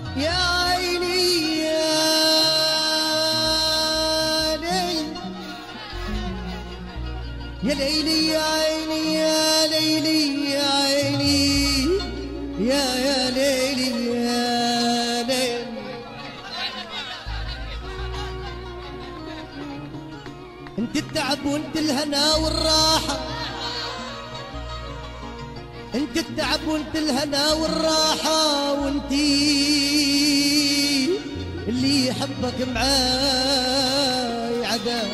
يا عيني يا ليل يا ليلي يا عيني يا ليلي يا عيني يا يا ليلي يا ليل انت التعب وانت الهنا والراحة انت التعب وانت الهنا والراحة وانت اللي يحبك معاي عداك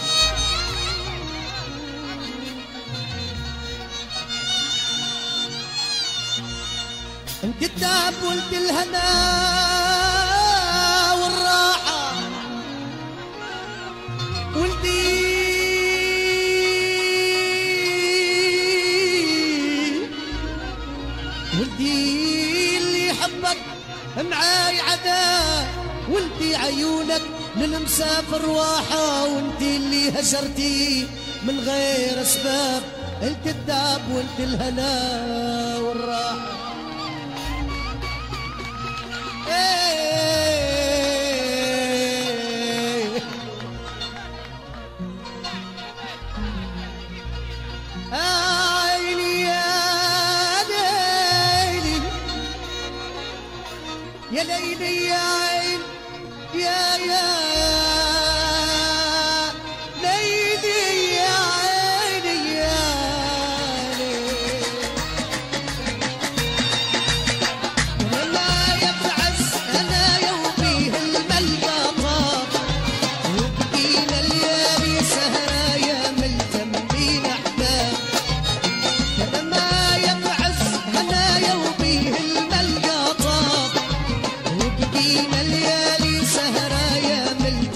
انت التعب وانت الهنا والراحة وانت وانت اللي يحبك معاي عدا وانت عيونك للمسافر واحة وانت اللي هجرتي من غير اسباب انت التعب وانت الهنا والراحة إيه عيني يا ليلي يا ليلي يا عين يا يا ليلي يا عيني يا ليلي ولا يبعز انا يومي الملقى طاب وبقينا الليالي سهرة يا ملتم بينا احباب لما يبعز انا يومي الملقى طاب وبقينا الليالي سهرة يا ملتم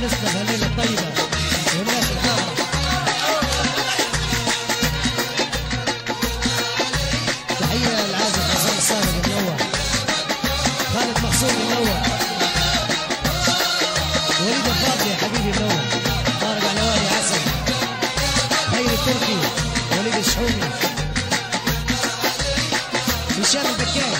ونسنا هالليلة الطيبة والناس الحاضرة تحية للعازف حسين الصادق منور خالد مقصود منور وليد الفاضي يا حبيبي منور طارق علواني عسل خير التركي وليد الشحومي هشام البكاء